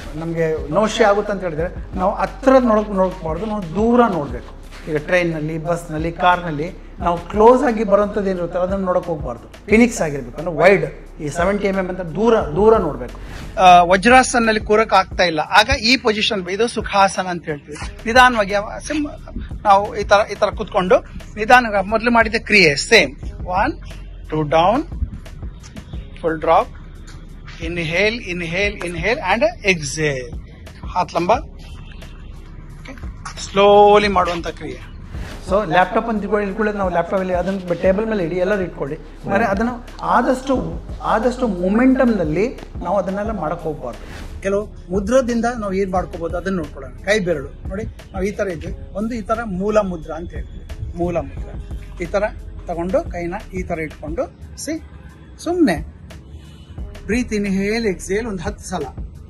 ನಮಗೆ ನೋಶೆ ಆಗುತ್ತೆ ಅಂತ ಹೇಳಿದ್ರೆ ನಾವು ಹತ್ರ ನೋಡಕ್ ನೋಡಬಾರ್ದು ನಾವು ದೂರ ನೋಡಬೇಕು ಈಗ ಟ್ರೈನ್ನಲ್ಲಿ ಬಸ್ನಲ್ಲಿ ಕಾರ್ನಲ್ಲಿ ನಾವು ಕ್ಲೋಸ್ ಆಗಿ ಬರೋಂಥದ್ದು ಏನಿರುತ್ತೆ ಅದನ್ನು ನೋಡಕ್ ಹೋಗ್ಬಾರ್ದು ಫಿನಿಕ್ಸ್ ಆಗಿರ್ಬೇಕು ಅಂದ್ರೆ ವೈಡ್ ಈ ಸೆವೆಂಟಿ ಎಮ್ ಎಮ್ ಅಂತ ದೂರ ದೂರ ನೋಡಬೇಕು ವಜ್ರಾಸನಲ್ಲಿ ಕೂರಕ್ ಆಗ್ತಾ ಇಲ್ಲ ಆಗ ಈ ಪೊಸಿಷನ್ ಇದು ಸುಖಾಸನ ಅಂತ ಹೇಳ್ತೀವಿ ನಿಧಾನವಾಗಿ ಅವ- ಸಿಮ್ ನಾವು ಈ ತರ ಈ ತರ ಕುತ್ಕೊಂಡು ನಿಧಾನ ಮೊದಲು ಮಾಡಿದ ಕ್ರಿಯೆ same one two down full drop inhale inhale inhale and exhale ಹಾತ್ ಲಂಬ ಸ್ಲೋಲಿ ಮಾಡುವಂತ ಕ್ರಿಯೆ ಸೊ ಲ್ಯಾಪ್ಟಾಪ್ ಅಂತ ಇಟ್ಕೊಳ್ಳಿ ಇಟ್ಕೊಳ್ಳಿ ನಾವು ಲ್ಯಾಪ್ಟಾಪ್ ಅಲ್ಲಿ ಅದನ್ನ ಟೇಬಲ್ ಮೇಲೆ ಇಡಿ ಎಲ್ಲರೂ ಇಟ್ಕೊಳ್ಳಿ ಆದರೆ ಅದನ್ನು ಆದಷ್ಟು ಆದಷ್ಟು ಮೊಮೆಂಟಮ್ನಲ್ಲಿ ನಾವು ಅದನ್ನೆಲ್ಲ ಮಾಡಕ್ ಹೋಗ್ಬಾರ್ದು ಕೆಲವು ಮುದ್ರದಿಂದ ನಾವು ಏನು ಮಾಡ್ಕೋಬಹುದು ಅದನ್ನ ನೋಡ್ಕೊಳ್ಳೋಣ ಕೈ ಬೆರಳು ನೋಡಿ ನಾವು ಈ ತರ ಇದ್ವಿ ಒಂದು ಈ ತರ ಮೂಲ ಮುದ್ರ ಅಂತ ಹೇಳ್ತೀವಿ ಮೂಲ ಮುದ್ರ ಈ ತರ ತಗೊಂಡು ಕೈನ ಈ ತರ ಇಟ್ಕೊಂಡು ಸಿ ಸುಮ್ಮನೆ ಬ್ರೀತ್ ಇನ್ಹೇಲ್ ಎಕ್ಸೇಲ್ ಒಂದು ಹತ್ತು ಸಲ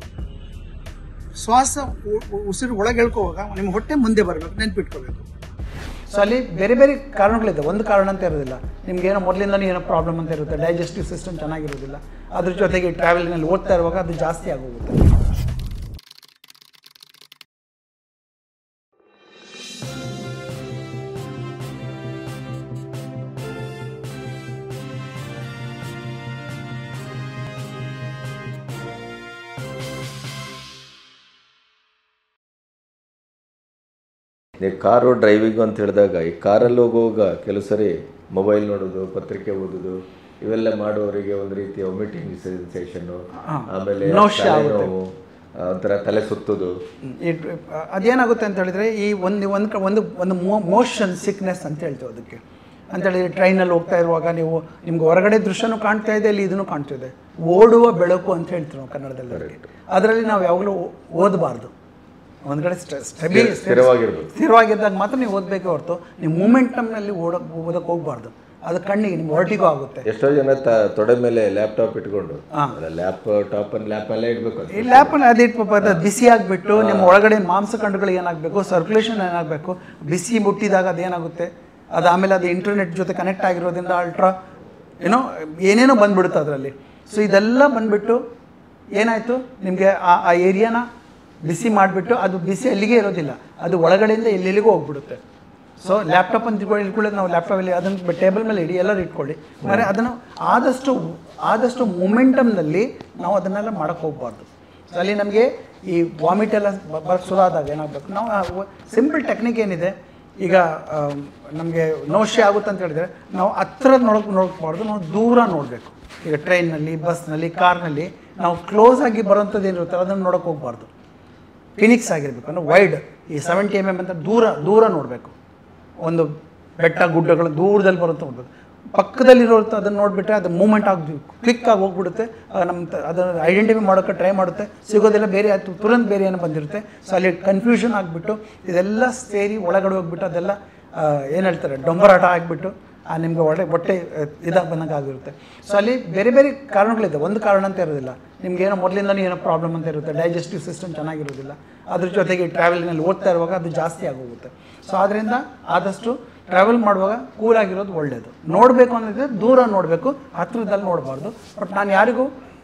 ಶ್ವಾಸ ಉ- ಉ- ಉಸಿರು ಒಳಗೆ ಎಳ್ಕೋವಾಗ ನಿಮ್ಮ ಹೊಟ್ಟೆ ಮುಂದೆ ಬರಬೇಕು ನೆನ್ಪಿಟ್ಕೋಬೇಕು ಸೊ ಅಲ್ಲಿ ಬೇರೆ ಬೇರೆ ಕಾರಣಗಳಿದೆ ಒಂದು ಕಾರಣ ಅಂತ ಇರೋದಿಲ್ಲ ನಿಮ್ಗೆ ಏನೋ ಮೊದಲಿಂದನೇ ಏನೋ ಪ್ರಾಬ್ಲಮ್ ಅಂತ ಇರುತ್ತೆ ಡೈಜೆಸ್ಟಿವ್ ಸಿಸ್ಟಮ್ ಚೆನ್ನಾಗಿರೋದಿಲ್ಲ ಅದ್ರ ಜೊತೆಗೆ ಟ್ರಾವೆಲಿಂಗಲ್ಲಿ ಓದ್ತಾ ಇರುವಾಗ ಅದು ಜಾಸ್ತಿ ಆಗೋಗುತ್ತೆ ನೀವು ಕಾರು ಡ್ರೈವಿಂಗ್ ಅಂತ ಹೇಳಿದಾಗ ಈ ಕಾರಲ್ಲಿ ಹೋಗುವಾಗ ಕೆಲವು ಸರಿ ಮೊಬೈಲ್ ನೋಡೋದು ಪತ್ರಿಕೆ ಓದೋದು ಇವೆಲ್ಲ ಮಾಡುವವರಿಗೆ ಒಂದು ರೀತಿಯ ವೊಮಿಟಿಂಗ್ ಸೆನ್ಸೇಷನ್ನು ಆಮೇಲೆ ನಾಶ ತಲೆನೋವು, ಆ, ಒಂಥರ ತಲೆ ಸುತ್ತೋದು ಇಟ್ ಅದೇನಾಗುತ್ತೆ ಅಂತ ಹೇಳಿದ್ರೆ ಈ ಒಂದು ಒಂದು ಕ- ಒಂದು ಒಂದು ಮೋಷನ್ ಸಿಕ್ನೆಸ್ ಅಂತ ಹೇಳ್ತೀವಿ ಅದಕ್ಕೆ ಅಂತ ಹೇಳಿದ್ರೆ ಟ್ರೈನಲ್ಲಿ ಹೋಗ್ತಾ ಇರುವಾಗ ನೀವು ನಿಮ್ಗೆ ಹೊರಗಡೆ ದೃಶ್ಯನೂ ಕಾಣ್ತಾ ಇದೆ ಇಲ್ಲಿ ಇದನ್ನು ಕಾಣ್ತಾ ಇದೆ ಓಡುವ ಬೆಳಕು ಅಂತ ಹೇಳ್ತೀವಿ ನಾವು ಕನ್ನಡದಲ್ಲಿ ಅದಕ್ಕೆ. ಅದರಲ್ಲಿ ನಾವು ಯಾವಾಗಲೂ ಓದಬಾರ್ದು ಒಂದು ಕಡೆ ಸ್ಟ- ಸ್ಟೆಬಿ ಸ್ಥಿರವಾಗಿರ್ಬೇಕು. ಸ್ಥಿರವಾಗಿದ್ದಾಗ ಮಾತ್ರ ನೀವು ಓದಬೇಕೆ ಹೊರತು ನೀವು ಮೂಮೆಂಟಮ್ನಲ್ಲಿ ಓಡ ಓದಕ್ಕೆ ಹೋಗ್ಬಾರ್ದು ಅದು ಕಣ್ಣಿಗೆ ನಿಮ್ಗೆ ಹೊರಟಿಗೂ ಆಗುತ್ತೆ ಎಷ್ಟೋ ಜನ ತ- ತೊಡೆ ಮೇಲೆ ಲ್ಯಾಪ್ಟಾಪ್ ಇಟ್ಕೊಂಡು ಲ್ಯಾಪ್ ಟಾಪ್ ಅನ್ನು ಲ್ಯಾಪ್ ಅಲ್ಲೇ ಇಡ್ಬೇಕು ಅಂತ ಈ ಲ್ಯಾಪಲ್ಲಿ ಅದೇ ಪಾಪ ಅದು ಬಿಸಿ ಆಗಿಬಿಟ್ಟು ನಿಮ್ಮ ಒಳಗಡೆ ಮಾಂಸಖಂಡಗಳು ಏನಾಗಬೇಕು ಸರ್ಕ್ಯುಲೇಷನ್ ಏನಾಗಬೇಕು ಬಿಸಿ ಮುಟ್ಟಿದಾಗ ಅದೇನಾಗುತ್ತೆ ಅದು ಆಮೇಲೆ ಅದು ಇಂಟರ್ನೆಟ್ ಜೊತೆ ಕನೆಕ್ಟ್ ಆಗಿರೋದ್ರಿಂದ ಅಲ್ಟ್ರಾ ಏನೋ ಏನೇನೋ ಬಂದ್ಬಿಡುತ್ತೆ ಅದರಲ್ಲಿ ಸೊ ಇದೆಲ್ಲ ಬಂದ್ಬಿಟ್ಟು ಏನಾಯಿತು ನಿಮಗೆ ಆ ಆ ಏರಿಯಾನ ಬಿಸಿ ಮಾಡಿಬಿಟ್ಟು ಅದು ಬಿಸಿ ಅಲ್ಲಿಗೆ ಇರೋದಿಲ್ಲ ಅದು ಒಳಗಡೆಯಿಂದ ಎಲ್ಲೆಲ್ಲಿಗೂ ಹೋಗ್ಬಿಡುತ್ತೆ ಸೊ ಲ್ಯಾಪ್ಟಾಪ್ ಅಂತ ಇಟ್ಕೊಳ್ಳಿ ಇಟ್ಕೊಳ್ಳಿ ನಾವು ಲ್ಯಾಪ್ಟಾಪಲ್ಲಿ ಅದನ್ನು ಟೇಬಲ್ ಮೇಲೆ ಇಡಿ ಎಲ್ಲರೂ ಇಟ್ಕೊಳ್ಳಿ ಆದರೆ ಅದನ್ನು ಆದಷ್ಟು ಆದಷ್ಟು ಮೊಮೆಂಟಮ್ನಲ್ಲಿ ನಾವು ಅದನ್ನೆಲ್ಲ ಮಾಡಕ್ಕೆ ಹೋಗ್ಬಾರ್ದು ಸೊ ಅಲ್ಲಿ ನಮಗೆ ಈ ವಾಮಿಟ್ ಎಲ್ಲ ಬರೋಕ್ಕೆ ಶುರು ಆದಾಗ ಏನಾಗಬೇಕು ನಾವು ಸಿಂಪಲ್ ಟೆಕ್ನಿಕ್ ಏನಿದೆ ಈಗ ನಮಗೆ ನೋಶೆ ಆಗುತ್ತೆ ಅಂತ ಹೇಳಿದ್ರೆ ನಾವು ಹತ್ರ ನೋಡಕ್ ನೋಡಬಾರ್ದು ನಾವು ದೂರ ನೋಡಬೇಕು ಈಗ ಟ್ರೈನ್ನಲ್ಲಿ ಬಸ್ನಲ್ಲಿ ಕಾರ್ನಲ್ಲಿ ನಾವು ಕ್ಲೋಸ್ ಆಗಿ ಬರೋಂಥದ್ದು ಏನಿರುತ್ತೆ ಅದನ್ನು ನೋಡಕ್ಕೆ ಹೋಗ್ಬಾರ್ದು ಫಿನಿಕ್ಸ್ ಆಗಿರ್ಬೇಕು ಅಂದ್ರೆ ವೈಡ್ ಈ ಸೆವೆಂಟಿ ಎಮ್ ಎಮ್ ಅಂತ ದೂರ ದೂರ ನೋಡಬೇಕು ಒಂದು ಬೆಟ್ಟ ಗುಡ್ಡಗಳು ದೂರದಲ್ಲಿ ಬರುತ್ತೆ ನೋಡ್ಬೇಕು ಪಕ್ಕದಲ್ಲಿರೋದು ಅದನ್ನು ನೋಡಿಬಿಟ್ರೆ ಅದು ಮೂಮೆಂಟ್ ಆಗಿ ಕ್ಲಿಕ್ ಆಗಿ ಹೋಗ್ಬಿಡುತ್ತೆ ಆಗ ನಮ್ಮ ತ- ಅದನ್ನು ಐಡೆಂಟಿಫೈ ಮಾಡೋಕ್ಕೆ ಟ್ರೈ ಮಾಡುತ್ತೆ ಸಿಗೋದೆಲ್ಲ ಬೇರೆ ಆಯ್ತು ತುರಂತ ಬೇರೆ ಏನೋ ಬಂದಿರುತ್ತೆ ಸೊ ಅಲ್ಲಿ ಕನ್ಫ್ಯೂಷನ್ ಆಗಿಬಿಟ್ಟು ಇದೆಲ್ಲ ಸೇರಿ ಒಳಗಡೆ ಹೋಗ್ಬಿಟ್ಟು ಅದೆಲ್ಲ ಏನು ಹೇಳ್ತಾರೆ ಡೊಂಬರಾಟ ಆಗಿಬಿಟ್ಟು ಆ ನಿಮ್ಗೆ ಒಳ್ಳೆ ಹೊಟ್ಟೆ ಇದಾಗಿ ಬಂದಂಗೆ ಆಗಿರುತ್ತೆ ಸೊ ಅಲ್ಲಿ ಬೇರೆ ಬೇರೆ ಕಾರಣಗಳಿದೆ ಒಂದು ಕಾರಣ ಅಂತ ಇರೋದಿಲ್ಲ ನಿಮ್ಗೆ ಏನೋ ಮೊದಲಿಂದನೇ ಏನೋ ಪ್ರಾಬ್ಲಮ್ ಅಂತ ಇರುತ್ತೆ ಡೈಜೆಸ್ಟಿವ್ ಸಿಸ್ಟಮ್ ಚೆನ್ನಾಗಿರೋದಿಲ್ಲ ಅದ್ರ ಜೊತೆಗೆ ಟ್ರಾವೆಲಿಂಗಲ್ಲಿ ಓದ್ತಾ ಇರುವಾಗ ಅದು ಜಾಸ್ತಿ ಆಗೋಗುತ್ತೆ ಸೊ ಆದ್ದರಿಂದ ಆದಷ್ಟು ಟ್ರಾವೆಲ್ ಮಾಡುವಾಗ ಕೂಲ್ ಆಗಿರೋದು ಒಳ್ಳೆಯದು ನೋಡಬೇಕು ಅನ್ನೋದಿದ್ರೆ ದೂರ ನೋಡಬೇಕು ಹತ್ರದಲ್ಲಿ ನೋಡಬಾರ್ದು ಬಟ್ ನಾನು ಯಾರಿಗೂ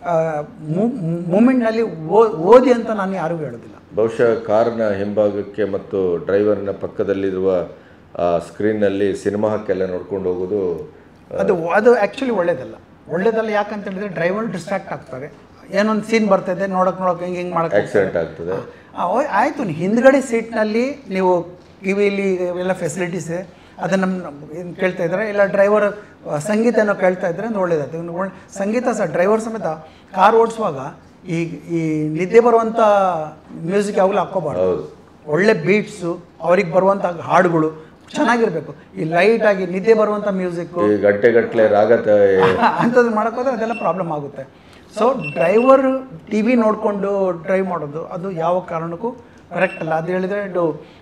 ಮೂಮೆಂಟ್ನಲ್ಲಿ ಓದಿ ಅಂತ ನಾನು ಯಾರಿಗೂ ಹೇಳೋದಿಲ್ಲ ಬಹುಶಃ ಕಾರ್ನ ಹಿಂಭಾಗಕ್ಕೆ ಮತ್ತು ಡ್ರೈವರ್ನ ಪಕ್ಕದಲ್ಲಿರುವ ಆ ಸ್ಕ್ರೀನ್ನಲ್ಲಿ ಸಿನಿಮಾ ಹಾಕೆಲ್ಲ ನೋಡ್ಕೊಂಡು ಹೋಗೋದು ಅದು ಅದು ಆ್ಯಕ್ಚುಲಿ ಒಳ್ಳೇದಲ್ಲ ಒಳ್ಳೇದಲ್ಲ ಯಾಕಂತ ಹೇಳಿದ್ರೆ ಡ್ರೈವರ್ ಡಿಸ್ಟ್ರಾಕ್ಟ್ ಆಗ್ತಾರೆ ಏನೊಂದು ಸೀನ್ ಬರ್ತಿದೆ ನೋಡಕ್ ನೋಡಕ್ ಹಿಂಗೆ ಹಿಂಗೆ ಮಾಡಕ್ಕೆ ಆಕ್ಸಿಡೆಂಟ್ ಆಗ್ತದೆ ಆ, ಓ- ಆಯ್ತು ನೀವು ಹಿಂದ್ಗಡೆ ಸೀಟ್ನಲ್ಲಿ ನೀವು ಕಿವಿಲಿ ಎಲ್ಲ ಫೆಸಿಲಿಟೀಸ್ ಇದೆ ಅದನ್ನು ನಮ್ಮ ಏನು ಕೇಳ್ತಾ ಇದ್ದಾರೆ ಇಲ್ಲ ಡ್ರೈವರ್ ಸಂಗೀತ ಏನೋ ಕೇಳ್ತಾ ಇದ್ರೆ ಅದು ಒಳ್ಳೇದಾಯ್ತು ಇನ್ನು ಒಳ್ಳೆ ಸಂಗೀತ ಸಹ ಡ್ರೈವರ್ ಸಮೇತ ಕಾರ್ ಓಡಿಸುವಾಗ ಈ ಈ ನಿದ್ದೆ ಬರುವಂಥ ಮ್ಯೂಸಿಕ್ ಯಾವಾಗಲೂ ಹಾಕ್ಕೋಬಾರ್ದು ಒಳ್ಳೆ ಬೀಟ್ಸು ಅವ್ರಿಗೆ ಬರುವಂಥ ಹಾಡುಗಳು ಚೆನ್ನಾಗಿರ್ಬೇಕು ಈ ಲೈಟಾಗಿ ನಿದ್ದೆ ಬರುವಂಥ ಮ್ಯೂಸಿಕ್ಕು ಈ ಗಂಟೆಗಟ್ಟಲೆ ರಾಗ ತ- ಅಂಥದ್ದು ಮಾಡೋಕ್ಕೋದ್ರೆ ಅದೆಲ್ಲ ಪ್ರಾಬ್ಲಮ್ ಆಗುತ್ತೆ ಸೊ ಡ್ರೈವರ್ ಟಿ ವಿ ನೋಡಿಕೊಂಡು ಡ್ರೈವ್ ಮಾಡೋದು ಅದು ಯಾವ ಕಾರಣಕ್ಕೂ ಕರೆಕ್ಟ್ ಅಲ್ಲ ಅದು ಹೇಳಿದರೆ ಇದು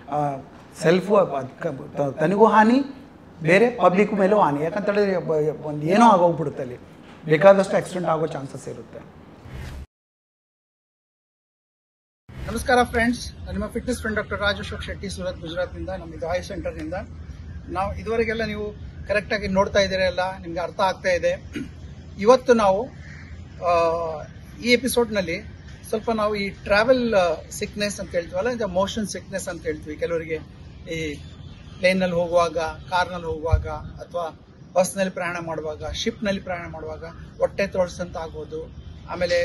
ಸೆಲ್ಫು ತನಿಗೂ ಹಾನಿ ಬೇರೆ ಪಬ್ಲಿಕ್ ಮೇಲೂ ಹಾನಿ ಯಾಕಂತ ಹೇಳಿದ್ರೆ ಬ- ಒಂದು ಏನೋ ಆಗೋಗ್ಬಿಡುತ್ತೆ ಅಲ್ಲಿ ಬೇಕಾದಷ್ಟು ಆಕ್ಸಿಡೆಂಟ್ ಆಗೋ ಚಾನ್ಸಸ್ ಇರುತ್ತೆ ನಮಸ್ಕಾರ ಫ್ರೆಂಡ್ಸ್ ನಿಮ್ಮ fitness friend doctor Raj Ashok Shetty Surat ಗುಜರಾತ್ನಿಂದ ನಮ್ಮ ಇದು ಆಯ್ ಸೆಂಟರ್ನಿಂದ ನಾವು ಇದುವರೆಗೆಲ್ಲ ನೀವು ಕರೆಕ್ಟಾಗಿ ನೋಡ್ತಾ ಇದ್ದೀರಾ ಎಲ್ಲ ನಿಮ್ಗೆ ಅರ್ಥ ಆಗ್ತಾ ಇದೆ ಇವತ್ತು ನಾವು ಆ, ಈ ಎಪಿಸೋಡ್ನಲ್ಲಿ ಸ್ವಲ್ಪ ನಾವು ಈ ಟ್ರಾವೆಲ್ ಸಿಕ್ನೆಸ್ ಅಂತ ಹೇಳ್ತೀವಲ್ಲ ಇದು ಮೋಷನ್ ಸಿಕ್ನೆಸ್ ಅಂತ ಹೇಳ್ತೀವಿ ಕೆಲವರಿಗೆ ಈ ಪ್ಲೇನಲ್ಲಿ ಹೋಗುವಾಗ ಕಾರ್ನಲ್ಲಿ ಹೋಗುವಾಗ ಅಥವಾ ಬಸ್ನಲ್ಲಿ ಪ್ರಯಾಣ ಮಾಡುವಾಗ ಶಿಪ್ನಲ್ಲಿ ಪ್ರಯಾಣ ಮಾಡುವಾಗ ಹೊಟ್ಟೆ ತೋಳ್ಸಂತ ಆಗೋದು ಆಮೇಲೆ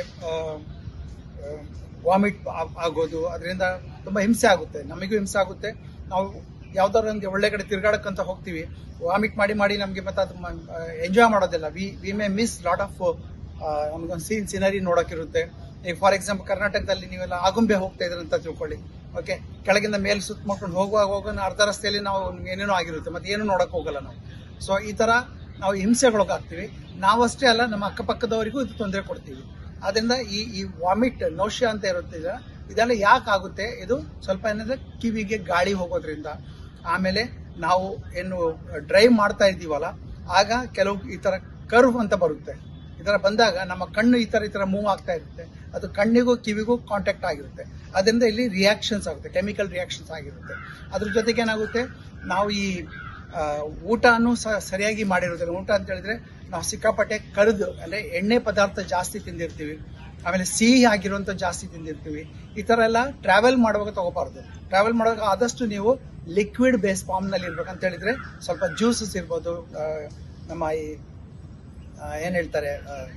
ವಾಮಿಟ್ ಆಗೋದು ಅದರಿಂದ ತುಂಬ ಹಿಂಸೆ ಆಗುತ್ತೆ ನಮಗೂ ಹಿಂಸೆ ಆಗುತ್ತೆ ನಾವು ಯಾವ್ದಾದ್ರು ಒಂದು ಒಳ್ಳೆ ಕಡೆ ತಿರ್ಗಾಡಕ್ಕಂತ ಹೋಗ್ತೀವಿ ವಾಮಿಟ್ ಮಾಡಿ ಮಾಡಿ ನಮಗೆ ಮತ್ತೆ ಅದು ಎಂಜಾಯ್ ಮಾಡೋದಿಲ್ಲ we we may miss lot of ನಮಗೊಂದು ಸೀನ್ ಸಿನರಿ ನೋಡೋಕ್ಕಿರುತ್ತೆ ಈಗ ಫಾರ್ ಎಕ್ಸಾಂಪಲ್ ಕರ್ನಾಟಕದಲ್ಲಿ ನೀವೆಲ್ಲ ಆಗುಂಬೆ ಹೋಗ್ತಾ ಇದ್ರಿ ಅಂತ ತಿಳ್ಕೊಳ್ಳಿ ಓಕೆ ಕೆಳಗಿಂದ ಮೇಲೆ ಸುತ್ತ ಮಾಡ್ಕೊಂಡು ಹೋಗುವಾಗ ಹೋಗೋಣ ಅರ್ಧ ರಸ್ತೆಯಲ್ಲಿ ನಾವು ಏನೇನೋ ಆಗಿರುತ್ತೆ ಮತ್ತೆ ಏನು ನೋಡಕ್ ಹೋಗಲ್ಲ ನಾವು ಸೊ ಈ ತರ ನಾವು ಹಿಂಸೆಗೊಳಗಾಗ್ತೀವಿ ನಾವಷ್ಟೇ ಅಲ್ಲ ನಮ್ಮ ಅಕ್ಕಪಕ್ಕದವರಿಗೂ ಇದು ತೊಂದರೆ ಕೊಡ್ತೀವಿ ಅದರಿಂದ ಈ ಈ ವಾಮಿಟ್ ನೌಷ್ಯ ಅಂತ ಇರುತ್ತೆ ಇದೆಲ್ಲ ಯಾಕೆ ಆಗುತ್ತೆ ಇದು ಸ್ವಲ್ಪ ಏನಂದ್ರೆ ಕಿವಿಗೆ ಗಾಳಿ ಹೋಗೋದ್ರಿಂದ ಆಮೇಲೆ ನಾವು ಏನು ಡ್ರೈವ್ ಮಾಡ್ತಾ ಇದ್ದೀವಲ್ಲ ಆಗ ಕೆಲವು ಈ ತರ ಕರ್ವ್ ಅಂತ ಬರುತ್ತೆ ಈ ತರ ಬಂದಾಗ ನಮ್ಮ ಕಣ್ಣು ಈ ತರ ಈ ತರ ಮೂವ್ ಆಗ್ತಾ ಇರುತ್ತೆ ಅದು ಕಣ್ಣಿಗೂ ಕಿವಿಗೂ ಕಾಂಟ್ಯಾಕ್ಟ್ ಆಗಿರುತ್ತೆ ಅದರಿಂದ ಇಲ್ಲಿ ರಿಯಾಕ್ಷನ್ಸ್ ಆಗುತ್ತೆ ಕೆಮಿಕಲ್ ರಿಯಾಕ್ಷನ್ಸ್ ಆಗಿರುತ್ತೆ ಅದ್ರ ಜೊತೆಗೆ ಏನಾಗುತ್ತೆ ನಾವು ಈ ಆ, ಊಟನೂ ಸಹ ಸರಿಯಾಗಿ ಮಾಡಿರೋದಿಲ್ಲ ಊಟ ಅಂತ ಹೇಳಿದ್ರೆ ನಾವು ಸಿಕ್ಕಾಪಟ್ಟೆ ಕರೆದು ಅಂದ್ರೆ ಎಣ್ಣೆ ಪದಾರ್ಥ ಜಾಸ್ತಿ ತಿಂದಿರ್ತೀವಿ ಆಮೇಲೆ ಸಿಹಿ ಆಗಿರುವಂತ ಜಾಸ್ತಿ ತಿಂದಿರ್ತೀವಿ ಈ ತರ ಎಲ್ಲ ಟ್ರಾವೆಲ್ ಮಾಡುವಾಗ ತಗೋಬಾರ್ದು ಟ್ರಾವೆಲ್ ಮಾಡುವಾಗ ಆದಷ್ಟು ನೀವು ಲಿಕ್ವಿಡ್ ಬೇಸ್ ಫಾರ್ಮ್ ನಲ್ಲಿ ಇರ್ಬೇಕು ಅಂತ ಹೇಳಿದ್ರೆ ಸ್ವಲ್ಪ ಜ್ಯೂಸಸ್ ಇರ್ಬೋದು ಆ, ನಮ್ಮ ಈ ಆ, ಏನ್ ಹೇಳ್ತಾರೆ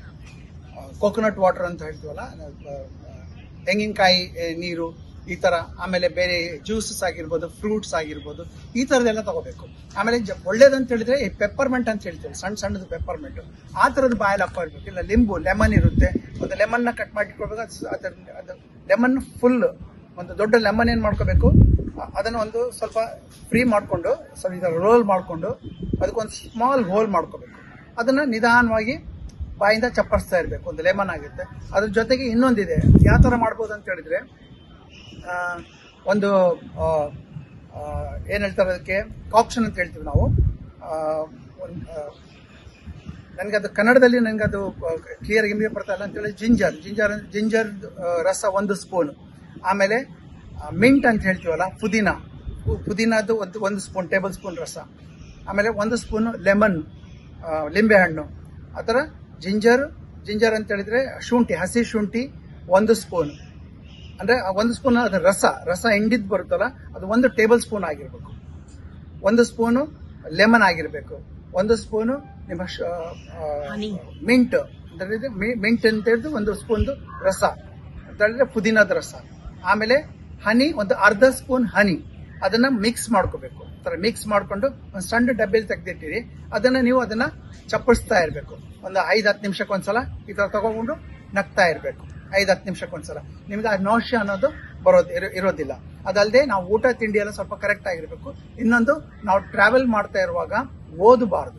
ಕೋಕೋನಟ್ ವಾಟರ್ ಅಂತ ಹೇಳ್ತೀವಲ್ಲ ಆ, ಆ, ತೆಂಗಿನಕಾಯಿ ಆ, ನೀರು ಈ ತರ ಆಮೇಲೆ ಬೇರೆ ಜ್ಯೂಸಸ್ ಆಗಿರ್ಬೋದು ಫ್ರೂಟ್ಸ್ ಆಗಿರ್ಬೋದು ಈ ತರದೆಲ್ಲ ತಗೋಬೇಕು ಆಮೇಲೆ ಜ- ಒಳ್ಳೇದಂತ ಹೇಳಿದ್ರೆ ಈ ಪೆಪ್ಪರ್ಮೆಂಟ್ ಅಂತ ಹೇಳ್ತೀವಿ ಸಣ್ಣ ಸಣ್ಣದು ಪೆಪ್ಪರ್ಮೆಂಟ್ ಆ ತರದ್ದು ಬಾಯಲ್ಲಿ ಹಾಕೋಬೇಕು ಇಲ್ಲ ಲಿಂಬು ಲೆಮನ್ ಇರುತ್ತೆ ಒಂದು ಲೆಮನ್ ನ ಕಟ್ ಮಾಡಿ ಇಟ್ಕೊಳ್ಬೇಕು ಅದು ಅದರ ಅದು ಲೆಮನ್ ಫುಲ್ ಒಂದು ದೊಡ್ಡ ಲೆಮನ್ ಏನ್ ಮಾಡ್ಕೋಬೇಕು ಅ- ಅದನ್ನ ಒಂದು ಸ್ವಲ್ಪ ಫ್ರೀ ಮಾಡ್ಕೊಂಡು ಸ್ವಲ್ಪ ಇದರ ರೋಲ್ ಮಾಡ್ಕೊಂಡು ಅದಕ್ಕೊಂದು ಸ್ಮಾಲ್ ಹೋಲ್ ಮಾಡ್ಕೋಬೇಕು ಅದನ್ನ ನಿಧಾನವಾಗಿ ಬಾಯಿಂದ ಚಪ್ಪರಿಸ್ತಾ ಇರಬೇಕು ಒಂದು ಲೆಮನ್ ಆಗುತ್ತೆ ಅದ್ರ ಜೊತೆಗೆ ಇನ್ನೊಂದಿದೆ ಯಾವ ತರ ಮಾಡ್ಬೋದು ಅಂತ ಹೇಳಿದ್ರೆ ಆ, ಒಂದು ಆ, ಆ, ಏನ್ ಹೇಳ್ತಾರೆ ಅದಕ್ಕೆ ಕಾಪ್ಷನ್ ಅಂತ ಹೇಳ್ತೀವಿ ನಾವು ಆ, ಒಂದ್, ಆ, ನನಗೆ ಅದು ಕನ್ನಡದಲ್ಲಿ ನನಗೆ ಅದು ಕ್ಲಿಯರ್ ಇಂಬಿ ಬರ್ತಾ ಇಲ್ಲ ಅಂತೇಳಿ ಜಿಂಜರ್ ಜಿಂಜರ್ ಜಿಂಜರ್ ರಸ ಒಂದು ಸ್ಪೂನ್ ಆಮೇಲೆ ಮಿಂಟ್ ಅಂತ ಹೇಳ್ತೀವಲ್ಲ ಪುದೀನ ಪು- ಪುದೀನದ್ದು ಒಂದು ಒಂದು ಸ್ಪೂನ್ ಟೇಬಲ್ ಸ್ಪೂನ್ ರಸ ಆಮೇಲೆ ಒಂದು ಸ್ಪೂನ್ ಲೆಮನ್ ಲಿಂಬೆ ಹಣ್ಣು ಆ ಥರ ಜಿಂಜರ್ ಜಿಂಜರ್ ಅಂತ ಹೇಳಿದ್ರೆ ಶುಂಠಿ ಹಸಿ ಶುಂಠಿ ಒಂದು ಸ್ಪೂನ್ ಅಂದ್ರೆ ಆ ಒಂದು ಸ್ಪೂನ್ ಅದು ರಸ ರಸ ಹಿಂಡಿದ್ ಬರುತ್ತಲ್ಲ ಅದು ಒಂದು ಟೇಬಲ್ ಸ್ಪೂನ್ ಆಗಿರ್ಬೇಕು ಒಂದು ಸ್ಪೂನು ಲೆಮನ್ ಆಗಿರ್ಬೇಕು ಒಂದು ಸ್ಪೂನು ನಿಮ್ಮ ಶ- ಆ, ಮಿಂಟ್ ಅಂತ ಹೇಳಿದ್ರೆ ಮಿ- ಮಿಂಟ್ ಅಂತ ಹೇಳಿದ್ರೆ ಒಂದು ಸ್ಪೂನ್ ರಸ ಅಂತ ಹೇಳಿದ್ರೆ ಪುದೀನದ ರಸ ಆಮೇಲೆ ಹನಿ ಒಂದು ಅರ್ಧ ಸ್ಪೂನ್ ಹನಿ ಅದನ್ನ ಮಿಕ್ಸ್ ಮಾಡ್ಕೋಬೇಕು ತರ ಮಿಕ್ಸ್ ಮಾಡ್ಕೊಂಡು ಒಂದು ಸಣ್ಣ ಡಬ್ಬೆಲಿ ತೆಗೆದಿಟ್ಟಿರಿ ಅದನ್ನ ನೀವು ಅದನ್ನ ಚಪ್ಪಡಿಸ್ತಾ ಇರಬೇಕು ಒಂದು ಐದು ಹತ್ತು ನಿಮಿಷಕ್ಕೊಂದ್ಸಲ ಈ ತರ ತಗೊಂಡು ನಗ್ತಾ ಇರಬೇಕು ಐದು ಹತ್ತು ನಿಮಿಷಕ್ಕೊಂದ್ಸಲ ನಿಮ್ಗೆ ಆ ನೌಷ್ಯ ಅನ್ನೋದು ಬರೋದು ಇರೋ- ಇರೋದಿಲ್ಲ ಅದಲ್ಲದೆ ನಾವು ಊಟ ತಿಂಡಿ ಎಲ್ಲ ಸ್ವಲ್ಪ ಕರೆಕ್ಟ್ ಆಗಿರ್ಬೇಕು ಇನ್ನೊಂದು ನಾವು ಟ್ರಾವೆಲ್ ಮಾಡ್ತಾ ಇರುವಾಗ ಓದಬಾರದು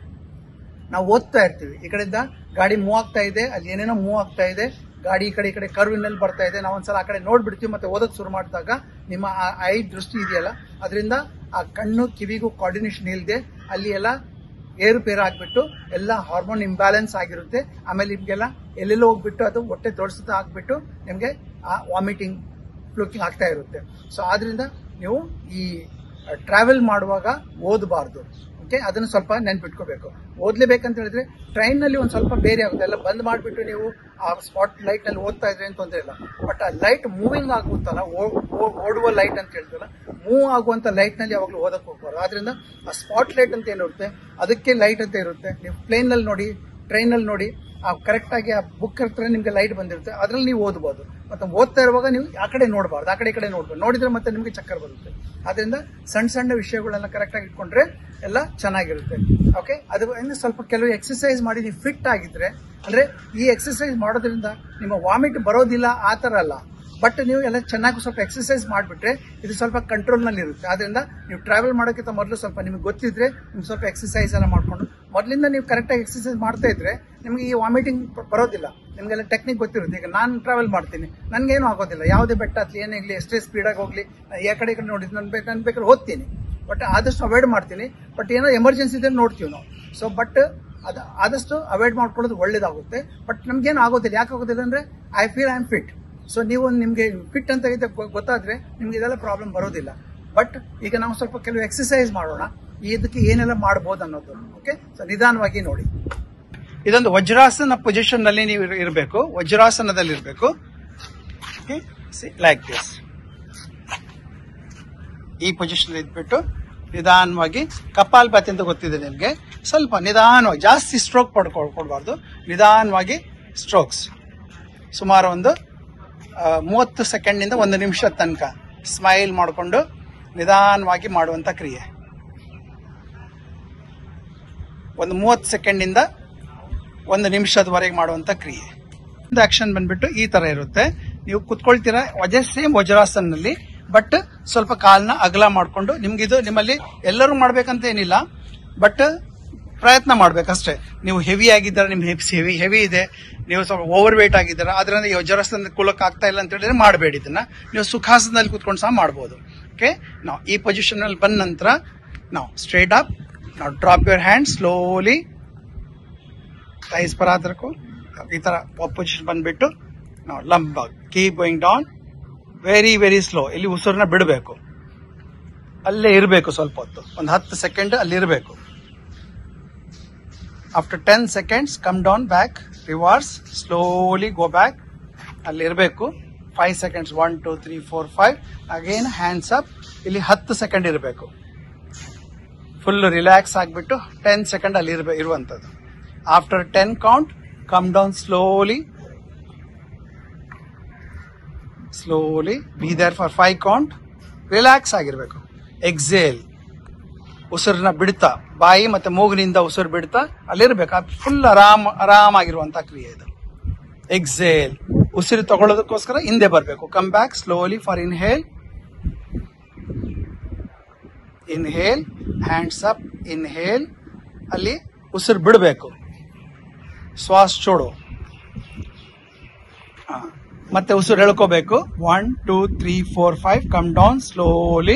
ನಾವು ಓದ್ತಾ ಇರ್ತೀವಿ ಈ ಕಡೆಯಿಂದ ಗಾಡಿ ಮೂವ್ ಆಗ್ತಾ ಇದೆ ಅಲ್ಲಿ ಏನೇನೋ ಮೂವ್ ಆಗ್ತಾ ಇದೆ ಗಾಡಿ ಈ ಕಡೆ ಈ ಕಡೆ ಕರ್ವಿನಲ್ಲಿ ಬರ್ತಾ ಇದೆ ನಾವು ಒಂದ್ಸಲ ಆ ಕಡೆ ನೋಡ್ಬಿಡ್ತೀವಿ ಮತ್ತೆ ಓದಕ್ ಶುರು ಮಾಡಿದಾಗ ನಿಮ್ಮ ಆ ಐ ದೃಷ್ಟಿ ಇದೆಯಲ್ಲ ಅದರಿಂದ ಆ ಕಣ್ಣು ಕಿವಿಗೂ ಕೋಆರ್ಡಿನೇಷನ್ ಇಲ್ಲದೆ ಅಲ್ಲಿ ಎಲ್ಲ ಏರುಪೇರು ಆಗ್ಬಿಟ್ಟು ಎಲ್ಲ ಹಾರ್ಮೋನ್ ಇಂಬ್ಯಾಲೆನ್ಸ್ ಆಗಿರುತ್ತೆ ಆಮೇಲೆ ನಿಮ್ಗೆಲ್ಲ ಎಲ್ಲೆಲ್ಲೋ ಹೋಗ್ಬಿಟ್ಟು ಅದು ಹೊಟ್ಟೆ ದೊಡ್ಸುತ್ತಾ ಆಗ್ಬಿಟ್ಟು ನಿಮ್ಗೆ ಆ ವಾಮಿಟಿಂಗ್ ಫ್ಲೂಕಿಂಗ್ ಆಗ್ತಾ ಇರುತ್ತೆ ಸೊ ಆದ್ರಿಂದ ನೀವು ಈ ಟ್ರಾವೆಲ್ ಮಾಡುವಾಗ ಓದಬಾರ್ದು ಓಕೆ ಅದನ್ನು ಸ್ವಲ್ಪ ನೆನ್ಪಿಟ್ಕೋಬೇಕು ಓದ್ಲೇಬೇಕಂತ ಹೇಳಿದ್ರೆ ಟ್ರೈನ್ ನಲ್ಲಿ ಒಂದ್ ಸ್ವಲ್ಪ ಬೇರೆ ಆಗುತ್ತೆ ಎಲ್ಲ ಬಂದ್ ಮಾಡಿಬಿಟ್ಟು ನೀವು ಆ ಸ್ಪಾಟ್ ಲೈಟ್ ನಲ್ಲಿ ಓದ್ತಾ ಇದ್ರೆ ಅಂತ ತೊಂದರೆ ಇಲ್ಲ ಬಟ್ ಆ ಲೈಟ್ ಮೂವಿಂಗ್ ಆಗುತ್ತಲ್ಲ ಓ- ಓ- ಓಡುವ ಲೈಟ್ ಅಂತ ಹೇಳ್ತೀವಲ್ಲ ಮೂವ್ ಆಗುವಂತ ಲೈಟ್ ನಲ್ಲಿ ಯಾವಾಗಲೂ ಓದಕ್ ಹೋಗ್ಬಾರ್ದು ಆದ್ರಿಂದ ಆ ಸ್ಪಾಟ್ ಲೈಟ್ ಅಂತ ಏನಿರುತ್ತೆ ಅದಕ್ಕೆ ಲೈಟ್ ಅಂತ ಇರುತ್ತೆ ನೀವು ಪ್ಲೇನ್ ನಲ್ಲಿ ನೋಡಿ ಟ್ರೈನ್ ನಲ್ಲಿ ನೋಡಿ ಆ ಕರೆಕ್ಟ್ ಆಗಿ ಆ ಬುಕ್ ಹತ್ರ ನಿಮ್ಗೆ ಲೈಟ್ ಬಂದಿರುತ್ತೆ ಅದ್ರಲ್ಲಿ ನೀವು ಓದಬಹುದು ಮತ್ತೆ ಓದ್ತಾ ಇರುವಾಗ ನೀವು ಆ ಕಡೆ ನೋಡಬಾರ್ದು ಆ ಕಡೆ ಈ ಕಡೆ ನೋಡ್ಬೋದು ನೋಡಿದ್ರೆ ಮತ್ತೆ ನಿಮ್ಗೆ ಚಕ್ಕರ್ ಬರುತ್ತೆ ಅದರಿಂದ ಸಣ್ಣ ಸಣ್ಣ ವಿಷಯಗಳನ್ನ ಕರೆಕ್ಟ್ ಆಗಿ ಇಟ್ಕೊಂಡ್ರೆ ಎಲ್ಲ ಚೆನ್ನಾಗಿರುತ್ತೆ ಓಕೆ ಅದು ಇನ್ನು ಸ್ವಲ್ಪ ಕೆಲವು ಎಕ್ಸರ್ಸೈಸ್ ಮಾಡಿ ನೀವು ಫಿಟ್ ಆಗಿದ್ರೆ ಅಂದ್ರೆ ಈ ಎಕ್ಸರ್ಸೈಸ್ ಮಾಡೋದ್ರಿಂದ ನಿಮ್ಮ ವಾಮಿಟ್ ಬರೋದಿಲ್ಲ ಆ ತರ ಅಲ್ಲ ಬಟ್ ನೀವು ಎಲ್ಲ ಚೆನ್ನಾಗಿ ಸ್ವಲ್ಪ ಎಕ್ಸರ್ಸೈಸ್ ಮಾಡಿಬಿಟ್ರೆ ಇದು ಸ್ವಲ್ಪ ಕಂಟ್ರೋಲ್ ನಲ್ಲಿ ಇರುತ್ತೆ ಆದ್ರಿಂದ ನೀವು ಟ್ರಾವೆಲ್ ಮಾಡೋಕ್ಕಿಂತ ಮೊದಲು ಸ್ವಲ್ಪ ನಿಮ್ಗೆ ಗೊತ್ತಿದ್ರೆ ನಿಮ್ಗೆ ಸ್ವಲ್ಪ ಎಕ್ಸರ್ಸೈಸ್ ಎಲ್ಲ ಮಾಡ್ಕೊಂಡು ಮೊದಲಿಂದ ನೀವು ಕರೆಕ್ಟಾಗಿ ಎಕ್ಸರ್ಸೈಸ್ ಮಾಡ್ತಾ ಇದ್ರೆ ನಿಮ್ಗೆ ಈ ವಾಮಿಟಿಂಗ್ ಬರೋದಿಲ್ಲ ನಿಮ್ಗೆಲ್ಲ ಟೆಕ್ನಿಕ್ ಗೊತ್ತಿರುತ್ತೆ ಈಗ ನಾನು ಟ್ರಾವೆಲ್ ಮಾಡ್ತೀನಿ ನನ್ಗೇನು ಆಗೋದಿಲ್ಲ ಯಾವುದೇ ಬೆಟ್ಟ ಹತ್ಲಿ ಏನೇ ಇರಲಿ ಎಷ್ಟೇ ಸ್ಪೀಡಾಗಿ ಹೋಗ್ಲಿ ನಾನು ಈ ಕಡೆ ಈ ಕಡೆ ನೋಡಿದ್ ನನ್ ಬೇಕು ನನ್ ಬೇಕಾದ್ರೆ ಓದ್ತೀನಿ ಬಟ್ ಆದಷ್ಟು ಅವಾಯ್ಡ್ ಮಾಡ್ತೀನಿ ಬಟ್ ಏನೋ ಎಮರ್ಜೆನ್ಸಿ ಇದ್ರೆ ನೋಡ್ತೀವಿ ನಾವು ಸೊ ಬಟ್ ಅದ ಆದಷ್ಟು ಅವಾಯ್ಡ್ ಮಾಡ್ಕೊಳ್ಳೋದು ಒಳ್ಳೇದಾಗುತ್ತೆ ಬಟ್ ನಮ್ಗೇನು ಆಗೋದಿಲ್ಲ ಯಾಕೆ ಆಗೋದಿಲ್ಲ ಅಂದ್ರೆ I feel I am fit so ನೀವು ನಿಮ್ಗೆ ಫಿಟ್ ಅಂತ ಇದೆ ಗೊ- ಗೊತ್ತಾದ್ರೆ ನಿಮ್ಗೆ ಇದೆಲ್ಲ ಪ್ರಾಬ್ಲಮ್ ಬರೋದಿಲ್ಲ ಬಟ್ ಈಗ ನಾವು ಸ್ವಲ್ಪ ಕೆಲವು ಎಕ್ಸರ್ಸೈಸ್ ಮಾಡೋಣ ಇದಕ್ಕೆ ಏನೆಲ್ಲ ಮಾಡ್ಬೋದು ಅನ್ನೋದು ಓಕೆ ಸೊ ನಿಧಾನವಾಗಿ ನೋಡಿ ಇದೊಂದು ವಜ್ರಾಸನ ಪೊಸಿಷನ್ ನಲ್ಲಿ ನೀವು ಇರಬೇಕು ವಜ್ರಾಸನದಲ್ಲಿ ಇರಬೇಕು ಓಕೆ ಲೈಕ್ ದಿಸ್ ಈ ಪೊಸಿಷನ್ ಇದ್ಬಿಟ್ಟು ನಿಧಾನವಾಗಿ ಕಪಾಲ್ ಭಾತಿ ಅಂತ ಗೊತ್ತಿದೆ ನಿಮಗೆ ಸ್ವಲ್ಪ ನಿಧಾನವಾಗಿ ಜಾಸ್ತಿ ಸ್ಟ್ರೋಕ್ ಪಡ್ಕೊ ಕೊಡಬಾರ್ದು ನಿಧಾನವಾಗಿ ಸ್ಟ್ರೋಕ್ಸ್ ಸುಮಾರು ಒಂದು ಆ, ಮೂವತ್ತು ಸೆಕೆಂಡ್ನಿಂದ ಒಂದು ನಿಮಿಷ ತನಕ ಸ್ಮೈಲ್ ಮಾಡಿಕೊಂಡು ನಿಧಾನವಾಗಿ ಮಾಡುವಂಥ ಕ್ರಿಯೆ ಒಂದು ಮೂವತ್ತು ಸೆಕೆಂಡಿಂದ ಒಂದು ನಿಮಿಷದವರೆಗೆ ಮಾಡುವಂಥ ಕ್ರಿಯೆ ಒಂದು ಆಕ್ಷನ್ ಬಂದ್ಬಿಟ್ಟು ಈ ತರ ಇರುತ್ತೆ ನೀವು ಕುತ್ಕೊಳ್ತೀರಾ ಅದೇ ಸೇಮ್ ವಜ್ರಾಸನಲ್ಲಿ ಬಟ್ ಸ್ವಲ್ಪ ಕಾಲ್ನ ಅಗಲ ಮಾಡಿಕೊಂಡು ನಿಮ್ಗಿದು ನಿಮ್ಮಲ್ಲಿ ಎಲ್ಲರೂ ಮಾಡ್ಬೇಕಂತ ಏನಿಲ್ಲ ಬಟ್ ಪ್ರಯತ್ನ ಮಾಡ್ಬೇಕಷ್ಟೇ ನೀವು ಹೆವಿ ಆಗಿದ್ದಾರೆ ನಿಮ್ಮ ಹಿಪ್ಸ್ ಹೆವಿ ಹೆವಿ ಇದೆ ನೀವು ಸ್ವಲ್ಪ ಓವರ್ ವೇಟ್ ಆಗಿದ್ದೀರಾ ಅದರಿಂದ ಈ ವಜ್ರಾಸನ ಕೂಲಕ್ಕೆ ಆಗ್ತಾ ಇಲ್ಲ ಅಂತ ಹೇಳಿದ್ರೆ ಮಾಡಬೇಡಿ ಇದನ್ನ ನೀವು ಸುಖಾಸನದಲ್ಲಿ ಕುತ್ಕೊಂಡು ಸಹ ಮಾಡ್ಬೋದು ಓಕೆ ನಾವು ಈ ಪೊಸಿಷನ್ ಅಲ್ಲಿ ಬಂದ ನಂತರ ನಾವು ಸ್ಟ್ರೇಟ್ ಅಪ್ ನಾವು ಡ್ರಾಪ್ ಯುವರ್ ಹ್ಯಾಂಡ್ ಸ್ಲೋಲಿ ಟೈಸ್ ಪರ ಅದಕ್ಕೂ ಈ ತರ ಪೊಸಿಷನ್ ಬಂದ್ಬಿಟ್ಟು ನಾವು ಲಂಬ keep going down very very slow ಇಲ್ಲಿ ಉಸಿರನ್ನ ಬಿಡಬೇಕು ಅಲ್ಲೇ ಇರಬೇಕು ಸ್ವಲ್ಪ ಹೊತ್ತು ಒಂದು ಹತ್ತು ಸೆಕೆಂಡ್ ಅಲ್ಲಿ ಇರಬೇಕು after ten seconds come down back reverse slowly go back ಅಲ್ಲಿ ಇರಬೇಕು five seconds one two three four five again hands up ಇಲ್ಲಿ ಹತ್ತು ಸೆಕೆಂಡ್ ಇರಬೇಕು ಫುಲ್ ರಿಲ್ಯಾಕ್ಸ್ ಆಗಿಬಿಟ್ಟು ಟೆನ್ ಸೆಕೆಂಡ್ ಅಲ್ಲಿ ಇರ್ಬೇ ಇರುವಂಥದ್ದು after ten count come down slowly slowly be there for five count relax ಆಗಿರ್ಬೇಕು ಎಕ್ಸೇಲ್ ಉಸಿರನ್ನ ಬಿಡ್ತಾ ಬಾಯಿ ಮತ್ತೆ ಮೂಗಿನಿಂದ ಉಸಿರು ಬಿಡ್ತಾ ಅಲ್ಲಿರ್ಬೇಕು ಫುಲ್ ಆರಾಮ್ ಆರಾಮಾಗಿರುವಂತ ಕ್ರಿಯೆ ಇದು ಎಕ್ಸೇಲ್ ಉಸಿರು ತಗೊಳ್ಳೋದಕ್ಕೋಸ್ಕರ ಹಿಂದೆ ಬರಬೇಕು come back slowly for inhale inhale hands up inhale ಅಲ್ಲಿ ಉಸಿರು ಬಿಡಬೇಕು ಶ್ವಾಸ ಚೋಡು ಹಾ. ಮತ್ತೆ ಉಸಿರು ಎಳ್ಕೋಬೇಕು one two three four five come down slowly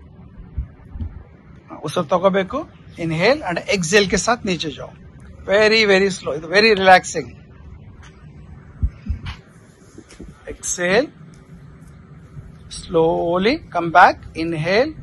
ಉಸಿರು ತಗೋಬೇಕು ಇನ್ಹೇಲ್ ಅಂಡ್ ಎಕ್ಸೇಲ್ ಕೆ ಸಾಥ್ नीचे जाओ ವೆರಿ ವೆರಿ ಸ್ಲೋ ಇದು very relaxing exhale slowly come back inhale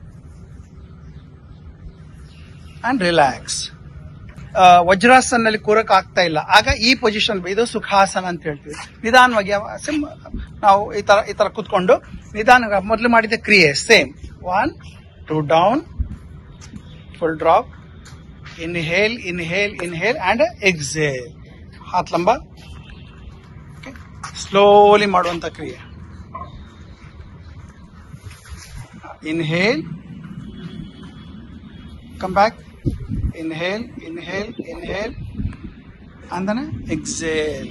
and relax ವಜ್ರಾಸನಲ್ಲಿ ಕೂರಕ್ ಆಗ್ತಾ ಇಲ್ಲ ಆಗ ಈ ಪೊಸಿಷನ್ ಇದು ಸುಖಾಸನ ಅಂತ ಹೇಳ್ತೀವಿ ನಿಧಾನವಾಗಿ ಅವ- ಸಿಮ್ ನಾವು ಈ ತರ ಈ ತರ ಕುತ್ಕೊಂಡು ನಿಧಾನ ಮೊದಲು ಮಾಡಿದ ಕ್ರಿಯೆ same one two down full drop inhale inhale inhale and exhale ಹಾತ್ ಲಂಬ ಸ್ಲೋಲಿ ಮಾಡುವಂತ ಕ್ರಿಯೆ inhale come back inhale inhale inhale and then exhale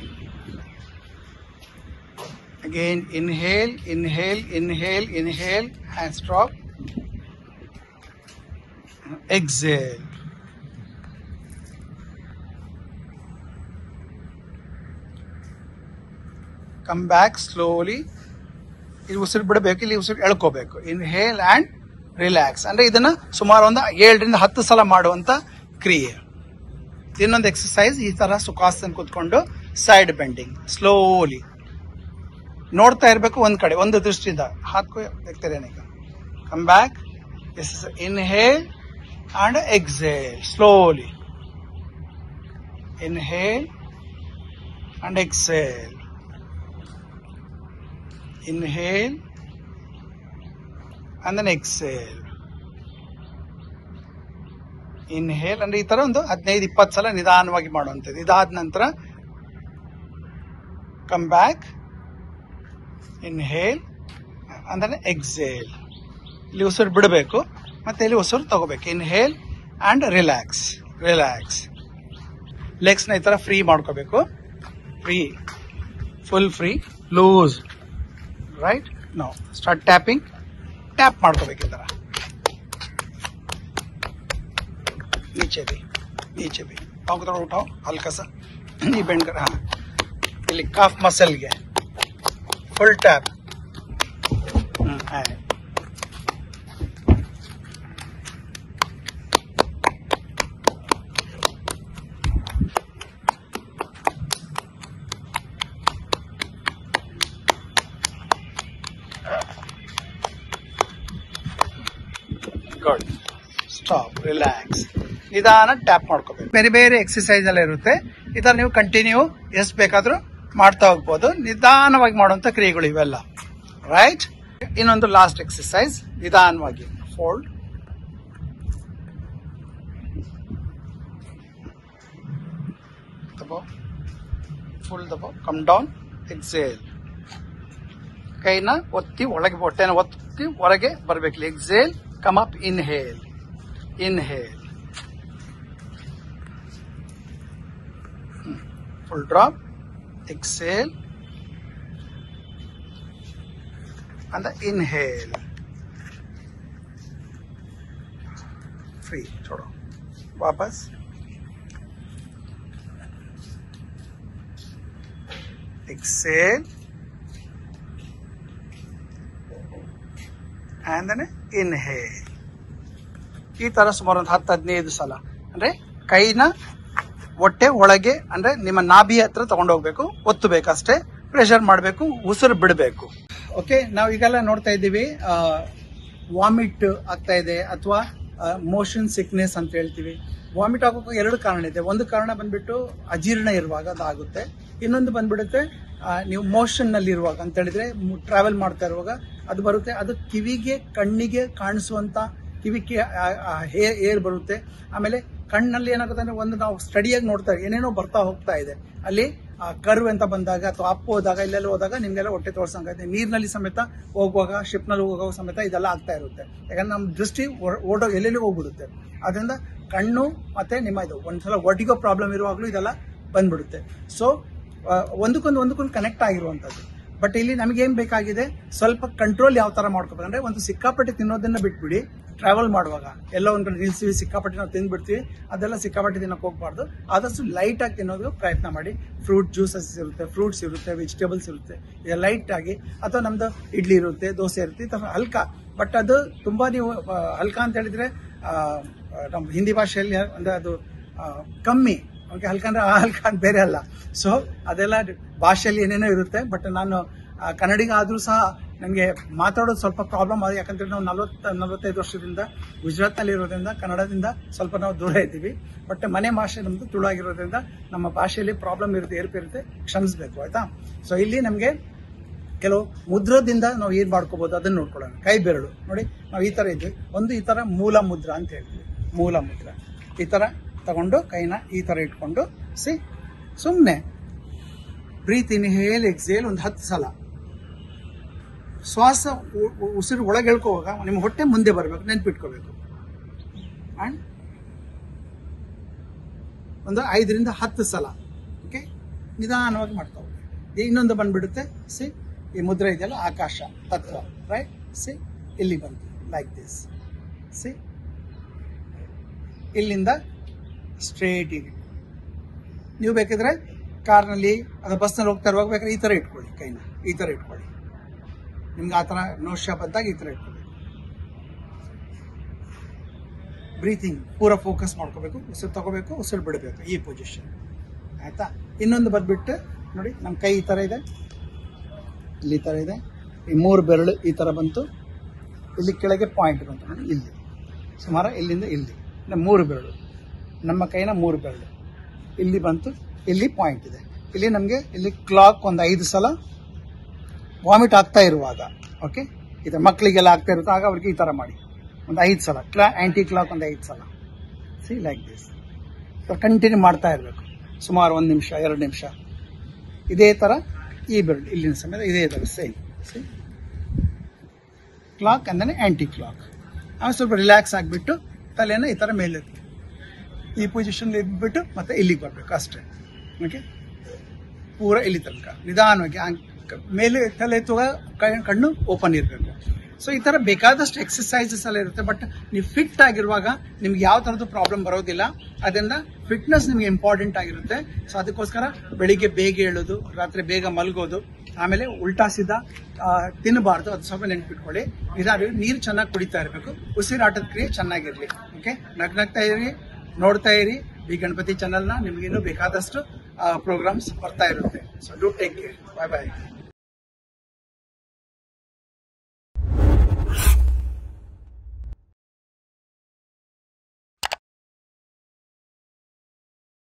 again inhale inhale inhale inhale hands drop exhale come back slowly ಇಲ್ಲಿ ಉಸಿರು ಬಿಡಬೇಕು ಇಲ್ಲಿ ಉಸಿರು ಎಳ್ಕೋಬೇಕು inhale and relax ಅಂದ್ರೆ ಇದನ್ನ ಸುಮಾರು ಒಂದು ಏಳರಿಂದ ಹತ್ತು ಸಲ ಮಾಡುವಂತ ಕ್ರಿಯೆ ಇನ್ನೊಂದು ಎಕ್ಸಸೈಸ್ ಈ ತರ ಸುಖಾಸನ ಕೂತ್ಕೊಂಡು ಸೈಡ್ ಬೆಂಡಿಂಗ್ ಸ್ಲೋಲಿ ನೋಡ್ತಾ ಇರಬೇಕು ಒಂದ್ ಕಡೆ ಒಂದು ದೃಷ್ಟಿಯಿಂದ ಹಾಕೋ ಈಗ come back this is inhale and exhale slowly inhale and exhale inhale and then exhale inhale ಅಂದ್ರೆ ಈ ತರ ಒಂದು ಹದಿನೈದು ಇಪ್ಪತ್ತು ಸಲ ನಿಧಾನವಾಗಿ ಮಾಡುವಂಥದ್ದು ಇದಾದ ನಂತರ ಕಮ್ ಬ್ಯಾಕ್ ಇನ್ಹೇಲ್ ಅಂದ್ರೆ ಎಕ್ಸೇಲ್ ಇಲ್ಲಿ ಉಸಿರು ಬಿಡಬೇಕು ಮತ್ತೆ ಇಲ್ಲಿ ಉಸಿರು ತಗೋಬೇಕು ಇನ್ಹೇಲ್ ಅಂಡ್ ರಿಲ್ಯಾಕ್ಸ್ ರಿಲ್ಯಾಕ್ಸ್ ಲೆಗ್ಸ್ನ ಈ ತರ ಫ್ರೀ ಮಾಡ್ಕೋಬೇಕು free full free loose right no start tapping tap ಮಾಡ್ಕೋಬೇಕು ಈ ಥರ नीचे भी नीचे भी पाँव को थोड़ा उठाओ हल्का सा ये बेंड कर हाँ ಇಲ್ಲಿ ಕಾಫ್ ಮಸಲ್ಗೆ full tap good stop relax ನಿಧಾನ ಟ್ಯಾಪ್ ಮಾಡ್ಕೋಬೇಕು ಬೇರೆ ಬೇರೆ ಎಕ್ಸಸೈಸ್ ಎಲ್ಲ ಇರುತ್ತೆ ಈ ತರ ನೀವು ಕಂಟಿನ್ಯೂ ಎಷ್ಟು ಬೇಕಾದ್ರೂ ಮಾಡ್ತಾ ಹೋಗ್ಬೋದು ನಿಧಾನವಾಗಿ ಮಾಡುವಂತ ಕ್ರಿಯೆಗಳು ಇವೆಲ್ಲ ರೈಟ್ ಇನ್ನೊಂದು ಲಾಸ್ಟ್ ಎಕ್ಸಸೈಸ್ ನಿಧಾನವಾಗಿ ಫೋಲ್ಡ್ ದಬೋ ಫುಲ್ ದಬೋ ಕಮ್ ಡೌನ್ ಎಕ್ಸೇಲ್ ಕೈನ ಒತ್ತಿ ಒಳಗೆ ಹೊಟ್ಟೆನ ಒತ್ತಿ ಹೊರಗೆ ಬರಬೇಕು exhale come up inhale inhale full drop exhale and the inhale. Free, छोड़ो वापस exhale and then inhale ಈ ತರ ಸುಮಾರು ಒಂದು ಹತ್ತು ಹದಿನೈದು ಸಲ ಅಂದ್ರೆ ಕೈನ ಹೊಟ್ಟೆ ಒಳಗೆ ಅಂದ್ರೆ ನಿಮ್ಮ ನಾಭಿ ಹತ್ರ ತಗೊಂಡೋಗ್ಬೇಕು ಒತ್ತಬೇಕಷ್ಟೇ ಪ್ರೆಷರ್ ಮಾಡಬೇಕು ಉಸಿರು ಬಿಡಬೇಕು ಓಕೆ ನಾವು ಈಗೆಲ್ಲ ನೋಡ್ತಾ ಇದ್ದೀವಿ ವಾಮಿಟ್ ಆಗ್ತಾ ಇದೆ ಅಥವಾ ಮೋಷನ್ ಸಿಕ್ನೆಸ್ ಅಂತ ಹೇಳ್ತೀವಿ ವಾಮಿಟ್ ಆಗೋಕೆ ಎರಡು ಕಾರಣ ಇದೆ ಒಂದು ಕಾರಣ ಬಂದ್ಬಿಟ್ಟು ಅಜೀರ್ಣ ಇರುವಾಗ ಅದಾಗುತ್ತೆ ಇನ್ನೊಂದು ಬಂದ್ಬಿಡುತ್ತೆ ಆ, ನೀವು ಮೋಷನ್ ನಲ್ಲಿ ಇರುವಾಗ ಅಂತ ಹೇಳಿದ್ರೆ ಟ್ರಾವೆಲ್ ಮಾಡ್ತಾ ಇರುವಾಗ ಅದು ಬರುತ್ತೆ ಅದು ಕಿವಿಗೆ ಕಣ್ಣಿಗೆ ಕಾಣಿಸುವಂತ ಕಿವಿಗೆ ಹೇರ್ ಏರ್ ಬರುತ್ತೆ ಆಮೇಲೆ ಕಣ್ಣಲ್ಲಿ ಏನಾಗುತ್ತೆ ಅಂದ್ರೆ ಒಂದು ನಾವು ಸ್ಟಡಿಯಾಗಿ ನೋಡ್ತಾ ಏನೇನೋ ಬರ್ತಾ ಹೋಗ್ತಾ ಇದೆ ಅಲ್ಲಿ ಕರ್ವ್ ಅಂತ ಬಂದಾಗ ಅಥವಾ ಅಪ್ ಹೋದಾಗ ಇಲ್ಲೆಲ್ಲ ಹೋದಾಗ ನಿಮ್ಗೆಲ್ಲ ಹೊಟ್ಟೆ ತೋರ್ಸಂಗಾಗುತ್ತೆ ನೀರಿನಲ್ಲಿ ಸಮೇತ ಹೋಗುವಾಗ ಶಿಪ್ನಲ್ಲಿ ಹೋಗುವಾಗ ಸಮೇತ ಇದೆಲ್ಲ ಆಗ್ತಾ ಇರುತ್ತೆ ಯಾಕಂದ್ರೆ ನಮ್ಮ ದೃಷ್ಟಿ ಹೊರ- ಓಡೋ ಎಲ್ಲೆಲ್ಲಿ ಹೋಗ್ಬಿಡುತ್ತೆ ಅದರಿಂದ ಕಣ್ಣು ಮತ್ತೆ ನಿಮ್ಮ ಇದು ಒಂದ್ಸಲ ಒಟ್ಟಿಗೋ ಪ್ರಾಬ್ಲಮ್ ಇರುವಾಗಲೂ ಇದೆಲ್ಲ ಬಂದ್ಬಿಡುತ್ತೆ ಸೊ ಒಂದಕ್ಕೊಂದು ಒಂದಕ್ಕೊಂದು ಕನೆಕ್ಟ್ ಆಗಿರುವಂಥದ್ದು ಬಟ್ ಇಲ್ಲಿ ನಮಗೆ ಏನ್ ಬೇಕಾಗಿದೆ ಸ್ವಲ್ಪ ಕಂಟ್ರೋಲ್ ಯಾವ ತರ ಮಾಡ್ಕೋಬೇಕು ಅಂದ್ರೆ ಒಂದು ಸಿಕ್ಕಾಪಟ್ಟೆ ತಿನ್ನೋದನ್ನ ಬಿಟ್ಬಿಡಿ ಟ್ರಾವೆಲ್ ಮಾಡುವಾಗ ಎಲ್ಲ ಒಂದ್ ಕಡೆ ನಿಲ್ಸ್ತೀವಿ ಸಿಕ್ಕಾಪಟ್ಟೆ ನಾವು ತಿಂದ್ಬಿಡ್ತೀವಿ ಅದೆಲ್ಲ ಸಿಕ್ಕಾಪಟ್ಟೆ ತಿನ್ನಕ್ ಹೋಗ್ಬಾರ್ದು ಆದಷ್ಟು ಲೈಟ್ ಆಗಿ ತಿನ್ನೋದು ಪ್ರಯತ್ನ ಮಾಡಿ ಫ್ರೂಟ್ ಜ್ಯೂಸಸ್ ಇರುತ್ತೆ ಫ್ರೂಟ್ಸ್ ಇರುತ್ತೆ ವೆಜಿಟೇಬಲ್ಸ್ ಇರುತ್ತೆ ಇದು ಲೈಟ್ ಆಗಿ ಅಥವಾ ನಮ್ದು ಇಡ್ಲಿ ಇರುತ್ತೆ ದೋಸೆ ಇರುತ್ತೆ ಈ ತರ ಹಲ್ಕ ಬಟ್ ಅದು ತುಂಬಾ ನೀವು ಆ, ಹಲ್ಕ ಅಂತ ಹೇಳಿದ್ರೆ ಆ, ನಮ್ಮ ಹಿಂದಿ ಭಾಷೆಯಲ್ಲಿ ಅಂದ್ರೆ ಅದು ಆ, ಕಮ್ಮಿ ಓಕೆ ಹಲ್ಕ ಅಂದ್ರೆ ಆ ಹಲ್ಕ ಅಂತ ಬೇರೆ ಅಲ್ಲ ಸೊ ಅದೆಲ್ಲ ಭಾಷೆಯಲ್ಲಿ ಏನೇನೋ ಇರುತ್ತೆ ಬಟ್ ನಾನು ಆ, ಕನ್ನಡಿಗ ಆದ್ರೂ ಸಹ ನನಗೆ ಮಾತಾಡೋದು ಸ್ವಲ್ಪ ಪ್ರಾಬ್ಲಮ್ ಆದ ಯಾಕಂದ್ರೆ ನಾವು ನಲ್ವತ್ತ ನಲವತ್ತೈದು ವರ್ಷದಿಂದ ಗುಜರಾತ್ನಲ್ಲಿ ಇರೋದ್ರಿಂದ ಕನ್ನಡದಿಂದ ಸ್ವಲ್ಪ ನಾವು ದೂರ ಇದ್ದೀವಿ ಬಟ್ ಮನೆ ಭಾಷೆ ನಮ್ದು ತುಳು ಆಗಿರೋದ್ರಿಂದ ನಮ್ಮ ಭಾಷೆಯಲ್ಲಿ ಪ್ರಾಬ್ಲಮ್ ಇರುತ್ತೆ ಏರ್ಪಿರುತ್ತೆ ಕ್ಷಮಿಸ್ಬೇಕು ಆಯ್ತಾ ಸೊ ಇಲ್ಲಿ ನಮಗೆ ಕೆಲವು ಮುದ್ರದಿಂದ ನಾವು ಏನ್ ಮಾಡ್ಕೋಬಹುದು ಅದನ್ನ ನೋಡ್ಕೊಳ್ಳೋಣ ಕೈ ಬೆರಳು ನೋಡಿ ನಾವು ಈ ತರ ಇದ್ವಿ ಒಂದು ಈ ತರ ಮೂಲ ಮುದ್ರ ಅಂತ ಹೇಳ್ತೀವಿ ಮೂಲ ಮುದ್ರ ಈ ತರ ತಗೊಂಡು ಕೈನ ಈ ತರ ಇಟ್ಕೊಂಡು ಸಿ ಸುಮ್ಮನೆ ಬ್ರೀತ್ ಇನ್ ಹೇಲ್ ಎಕ್ಸೇಲ್ ಒಂದು ಹತ್ತು ಸಲ ಶ್ವಾಸ ಉ- ಉ- ಉಸಿರು ಒಳಗೆ ಎಳ್ಕೋವಾಗ ನಿಮ್ಮ ಹೊಟ್ಟೆ ಮುಂದೆ ಬರಬೇಕು ನೆನ್ಪಿಟ್ಕೋಬೇಕು ಅಂಡ್ ಒಂದು ಐದರಿಂದ ಹತ್ತು ಸಲ ಓಕೆ ನಿಧಾನವಾಗಿ ಮಾಡ್ತಾ ಹೋಗಿ ಇನ್ನೊಂದು ಬಂದ್ಬಿಡುತ್ತೆ ಸಿ ಈ ಮುದ್ರೆ ಇದೆಯಲ್ಲ ಆಕಾಶ ತತ್ವ ರೈಟ್ ಸಿ ಇಲ್ಲಿ ಬಂತು ಲೈಕ್ ದಿಸ್ ಸಿ ಇಲ್ಲಿಂದ ಸ್ಟ್ರೇಟ್ ಇದೆ ನೀವು ಬೇಕಿದ್ರೆ ಕಾರ್ನಲ್ಲಿ ಅಥವಾ ಬಸ್ನಲ್ಲಿ ಹೋಗ್ತಾ ಇರುವಾಗ ಬೇಕಾದ್ರೆ ಈ ಥರ ಇಟ್ಕೊಳ್ಳಿ ಕೈನ ಈ ಥರ ಇಟ್ಕೊಳ್ಳಿ ನಿಮ್ಗೆ ಆ ಥರ ನೋಶ ಬಂದಾಗ ಈ ಥರ ಇಟ್ಕೊಳ್ಳಿ ಬ್ರೀತಿಂಗ್ ಪೂರ ಫೋಕಸ್ ಮಾಡ್ಕೋಬೇಕು ಉಸಿರು ತಗೋಬೇಕು ಉಸಿರು ಬಿಡಬೇಕು ಈ ಪೊಸಿಷನ್ ಆಯ್ತಾ ಇನ್ನೊಂದು ಬಂದ್ಬಿಟ್ಟು ನೋಡಿ ನಮ್ಮ ಕೈ ಈ ಥರ ಇದೆ ಇಲ್ಲಿ ಈ ಥರ ಇದೆ ಈ ಮೂರು ಬೆರಳು ಈ ಥರ ಬಂತು ಇಲ್ಲಿ ಕೆಳಗೆ ಪಾಯಿಂಟ್ ಬಂತು ನೋಡಿ ಇಲ್ಲಿ ಸುಮಾರು ಇಲ್ಲಿಂದ ಇಲ್ಲಿ ನಮ್ಮ ಮೂರು ಬೆರಳು ನಮ್ಮ ಕೈನ ಮೂರು ಬೆರಳು ಇಲ್ಲಿ ಬಂತು ಇಲ್ಲಿ ಪಾಯಿಂಟ್ ಇದೆ ಇಲ್ಲಿ ನಮಗೆ ಇಲ್ಲಿ ಕ್ಲಾಕ್ ಒಂದು ಐದು ಸಲ ವಾಮಿಟ್ ಆಗ್ತಾ ಇರುವಾಗ ಓಕೆ ಇದು ಮಕ್ಕಳಿಗೆಲ್ಲ ಆಗ್ತಾ ಇರುತ್ತೆ ಆಗ ಅವ್ರಿಗೆ ಈ ಥರ ಮಾಡಿ ಒಂದು ಐದು ಸಲ ಕ್ಲಾ ಆ್ಯಂಟಿ ಕ್ಲಾಕ್ ಒಂದು ಐದು ಸಲ ಸಿ ಲೈಕ್ ದಿಸ್ ಕಂಟಿನ್ಯೂ ಮಾಡ್ತಾ ಇರಬೇಕು ಸುಮಾರು ಒಂದು ನಿಮಿಷ ಎರಡು ನಿಮಿಷ ಇದೇ ಥರ ಈ ಬೆರಳು ಇಲ್ಲಿನ ಸಮೇತ ಇದೇ ಥರ ಸೇಮ್ ಸಿ ಕ್ಲಾಕ್ ಅಂದರೆ ಆ್ಯಂಟಿ ಕ್ಲಾಕ್ ಆಮೇಲೆ ಸ್ವಲ್ಪ ರಿಲ್ಯಾಕ್ಸ್ ಆಗಿಬಿಟ್ಟು ತಲೆನ ಈ ಥರ ಮೇಲೆ ಈ ಪೊಸಿಷನ್ ಇದ್ಬಿಟ್ಟು ಮತ್ತೆ ಇಲ್ಲಿಗೆ ಬರಬೇಕು ಅಷ್ಟೇ ಓಕೆ ಪೂರ ಇಲ್ಲಿ ತನಕ ನಿಧಾನವಾಗಿ ಆ ಕ- ಮೇಲೆ ತಲೆ ಎತ್ತುವಾಗ ಕೈ- ಕಣ್ಣು ಓಪನ್ ಇರಬೇಕು ಸೊ ಈ ತರ ಬೇಕಾದಷ್ಟು ಎಕ್ಸಸೈಸಸ್ ಎಲ್ಲ ಇರುತ್ತೆ ಬಟ್ ನೀವು ಫಿಟ್ ಆಗಿರುವಾಗ ನಿಮ್ಗೆ ಯಾವ ತರದ್ದು ಪ್ರಾಬ್ಲಮ್ ಬರೋದಿಲ್ಲ ಅದರಿಂದ ಫಿಟ್ನೆಸ್ ನಿಮ್ಗೆ ಇಂಪಾರ್ಟೆಂಟ್ ಆಗಿರುತ್ತೆ ಸೊ ಅದಕ್ಕೋಸ್ಕರ ಬೆಳಿಗ್ಗೆ ಬೇಗ ಏಳೋದು ರಾತ್ರಿ ಬೇಗ ಮಲಗೋದು ಆಮೇಲೆ ಉಲ್ಟಾ ಸೀದಾ ಆ, ತಿನ್ನಬಾರ್ದು ಅದು ಸ್ವಲ್ಪ ನೆನ್ಪಿಟ್ಕೊಳ್ಳಿ ಇದಾದ್ರೆ ನೀರು ಚೆನ್ನಾಗಿ ಕುಡಿತಾ ಇರಬೇಕು ಉಸಿರಾಟದ ಕ್ರಿಯೆ ಚೆನ್ನಾಗಿರ್ಲಿ ಓಕೆ ನಗ್ನಗ್ತಾ ಇರಿ ನೋಡ್ತಾ ಇರಿ ಈ ಗಣಪತಿ ಚಾನಲ್ನ ನಿಮ್ಗೆ ಇನ್ನೂ ಬೇಕಾದಷ್ಟು ಪ್ರೋಗ್ರಾಮ್ಸ್ ಬರ್ತಾ ಇರುತ್ತೆ so do take care bye bye